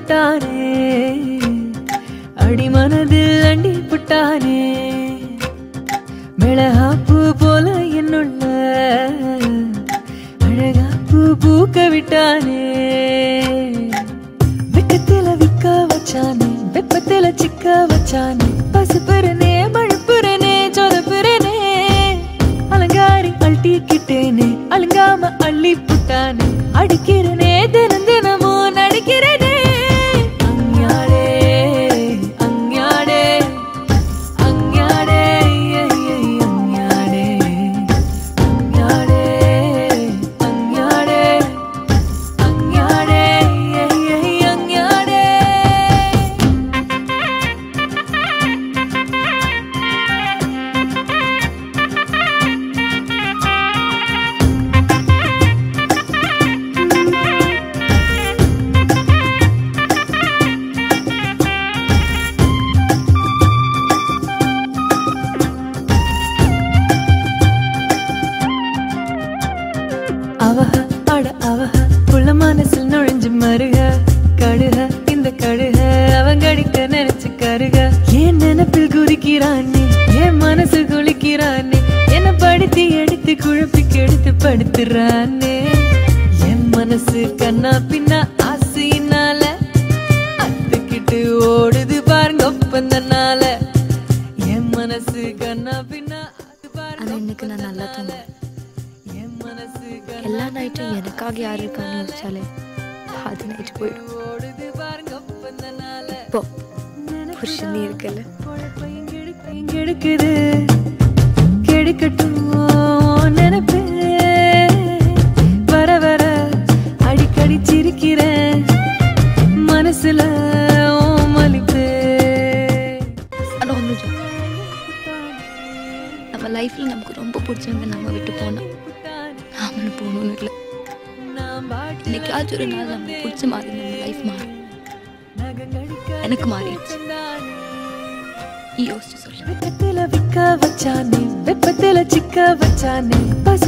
புட்டானே அடிமனதில் அண்டி புட்டானே மிளகாப்பூ போல என்னுள்ள அழகா பூ பூக்க விட்டானே வெக்கத்தில விக்க வச்சானே வெப்பத்தில சிக்க வச்சானே பசுப்புறனே மழுப்புறனே சொதப்புறனே அலங்காரி அழட்டிக்கிட்டேனே அலங்காம அள்ளி புட்டானே அடிக்கிறனே தினம் தினமும் நடிக்கிறனே அஞ்ஞாடே அஞ்ஞாடே அஞ்ஞாடே அஞ்ஞாடே அஞ்ஞாடே அஞ்ஞாடே அஞ்ஞாடே அஞ்ஞாடே அவஹ அட அவஹ புள்ள மனசில் நுழைஞ்சு மருக கடுக இந்த கடுக அவங்கடிக்க நினைச்சு கருக என் நினப்பில் குறிக்கிறானே என் மனசு குளிக்கிறானே என்ன படுத்தி எடுத்து குழப்பி கெடுத்து படுத்துறானே என் மனசு கண்ணா பின்னா ஆசையினால அத்துக்கிட்டு ஓடுது பாருங்க ஒப்பந்தனால என் மனசு கண்ணா பின்னா அது பாருங்க ஆனா இன்னைக்கு நான் நல்லா தூங்குவேன் என் மனசு கண்ணா எல்லா நைட்டும் எனக்காக யார் இருக்கான்னு யோசிச்சாலே பாதி நைட் போயிடும் ஓடுது பாருங்க ஒப்பந்தனால இப்போ புருஷன் நீ இருக்கல பொழப்பையும் கெடுக்கையும் கெடுக்குது கெடுக்கட்டும் நினைப்பு வர வர அடிக்கடி சிரிக்கிறேன் மனசுல உன் மலிப்பு ஆனா ஒன்று நம்ம லைஃப்ல நமக்கு ரொம்ப பிடிச்சவங்க நம்ம விட்டு போனா நாமளும் போகணும்னு இல்லை இன்னைக்காச்சும் ஒரு நாள் நமக்கு பிடிச்ச மாதிரி நம்ம லைஃப் மாறும் எனக்கு மாறிடுச்சு நீ யோசிச்சு சொல்லு வெக்கத்தில விக்க வச்சானே வெப்பத்தில சிக்க வச்சானே பசி